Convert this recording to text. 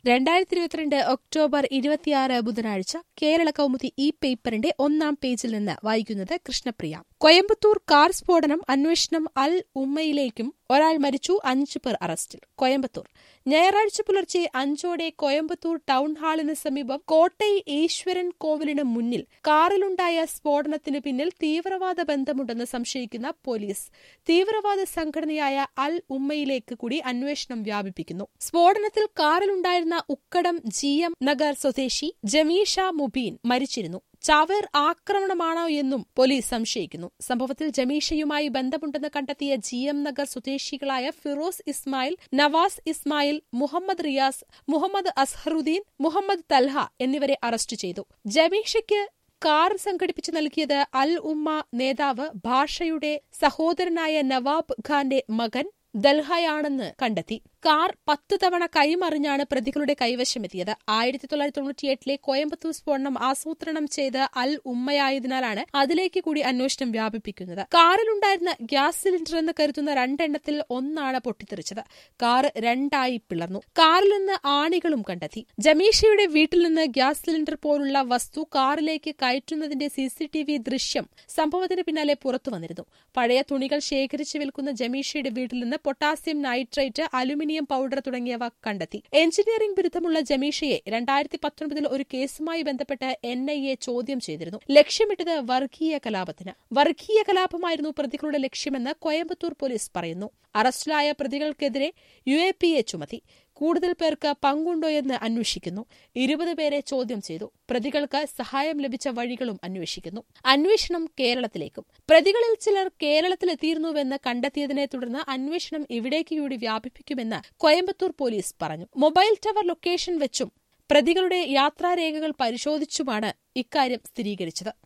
രണ്ടായിരത്തി ഇരുപത്തിരണ്ട് ഒക്ടോബർ ഇരുപത്തിയാറ് ബുധനാഴ്ച കേരള കൗമുദി ഈ പേപ്പറിന്റെ ഒന്നാം പേജിൽ നിന്ന് വായിക്കുന്നത് കൃഷ്ണപ്രിയ കോയമ്പത്തൂർ കാർ സ്ഫോടനം അന്വേഷണം അൽ ഉമ്മയിലേക്കും ഒരാൾ മരിച്ചു അഞ്ചു പേർ അറസ്റ്റിൽ കോയമ്പത്തൂർ ഞായറാഴ്ച പുലർച്ചെ അഞ്ചോടെ കോയമ്പത്തൂർ ടൗൺ ഹാളിന് സമീപം കോട്ടൈ ഈശ്വരൻ കോവിലിന് മുന്നിൽ കാറിലുണ്ടായ സ്ഫോടനത്തിന് പിന്നിൽ തീവ്രവാദ ബന്ധമുണ്ടെന്ന് സംശയിക്കുന്ന പോലീസ് തീവ്രവാദ സംഘടനയായ അൽ ഉമ്മയിലേക്ക് കൂടി അന്വേഷണം വ്യാപിപ്പിക്കുന്നു സ്ഫോടനത്തിൽ കാറിലുണ്ടായിരുന്ന ഉക്കടം ജി എം നഗർ സ്വദേശി ജമീഷ മുബീൻ മരിച്ചിരുന്നു ചാവേർ ആക്രമണമാണോ എന്നും പോലീസ് സംശയിക്കുന്നു സംഭവത്തിൽ ജമീഷയുമായി ബന്ധമുണ്ടെന്ന് കണ്ടെത്തിയ ജി എം നഗർ സ്വദേശികളായ ഫിറോസ് ഇസ്മായിൽ നവാസ് ഇസ്മായിൽ മുഹമ്മദ് റിയാസ് മുഹമ്മദ് അസ്ഹറുദ്ദീൻ മുഹമ്മദ് തൽഹ എന്നിവരെ അറസ്റ്റ് ചെയ്തു ജമീഷയ്ക്ക് കാർ സംഘടിപ്പിച്ചു നൽകിയത് അൽ ഉമ്മ നേതാവ് ഭാഷയുടെ സഹോദരനായ നവാബ് ഖാന്റെ മകൻ ദൽഹയാണെന്ന് കണ്ടെത്തി കാർ പത്ത് തവണ കൈമറിഞ്ഞാണ് പ്രതികളുടെ കൈവശമെത്തിയത് ആയിരത്തി തൊള്ളായിരത്തി തൊണ്ണൂറ്റിയെട്ടിലെ കോയമ്പത്തൂർ സ്ഫോടനം ആസൂത്രണം ചെയ്ത് അൽ ഉമ്മയായതിനാലാണ് അതിലേക്ക് കൂടി അന്വേഷണം വ്യാപിപ്പിക്കുന്നത് കാറിലുണ്ടായിരുന്ന ഗ്യാസ് സിലിണ്ടർ എന്ന് കരുതുന്ന രണ്ടെണ്ണത്തിൽ ഒന്നാണ് പൊട്ടിത്തെറിച്ചത് കാർ രണ്ടായി പിളർന്നു കാറിൽ നിന്ന് ആണികളും കണ്ടെത്തി ജമീഷയുടെ വീട്ടിൽ നിന്ന് ഗ്യാസ് സിലിണ്ടർ പോലുള്ള വസ്തു കാറിലേക്ക് കയറ്റുന്നതിന്റെ സിസിടിവി ദൃശ്യം സംഭവത്തിന് പിന്നാലെ പുറത്തുവന്നിരുന്നു പഴയ തുണികൾ ശേഖരിച്ചു വിൽക്കുന്ന ജമീഷയുടെ വീട്ടിൽ നിന്ന് പൊട്ടാസ്യം നൈട്രേറ്റ് അലുമിനിയം പൌഡർ തുടങ്ങിയവ കണ്ടെത്തി എഞ്ചിനീയറിംഗ് ബിരുദമുള്ള ജമീഷയെ രണ്ടായിരത്തി പത്തൊൻപതിൽ ഒരു കേസുമായി ബന്ധപ്പെട്ട് എൻ ഐ എ ചോദ്യം ചെയ്തിരുന്നു ലക്ഷ്യമിട്ടത് വർഗീയ കലാപത്തിന് വർഗീയ കലാപമായിരുന്നു പ്രതികളുടെ ലക്ഷ്യമെന്ന് കോയമ്പത്തൂർ പോലീസ് പറയുന്നു അറസ്റ്റിലായ പ്രതികൾക്കെതിരെ യു എ പി എ ചുമത്തി കൂടുതൽ പേർക്ക് പങ്കുണ്ടോയെന്ന് അന്വേഷിക്കുന്നു ഇരുപത് പേരെ ചോദ്യം ചെയ്തു പ്രതികൾക്ക് സഹായം ലഭിച്ച വഴികളും അന്വേഷിക്കുന്നു അന്വേഷണം കേരളത്തിലേക്കും പ്രതികളിൽ ചിലർ കേരളത്തിലെത്തിയിരുന്നുവെന്ന് കണ്ടെത്തിയതിനെ തുടർന്ന് അന്വേഷണം ഇവിടേക്ക് കൂടി വ്യാപിപ്പിക്കുമെന്ന് കോയമ്പത്തൂർ പോലീസ് പറഞ്ഞു മൊബൈൽ ടവർ ലൊക്കേഷൻ വെച്ചും പ്രതികളുടെ യാത്രാരേഖകൾ പരിശോധിച്ചുമാണ് ഇക്കാര്യം സ്ഥിരീകരിച്ചത്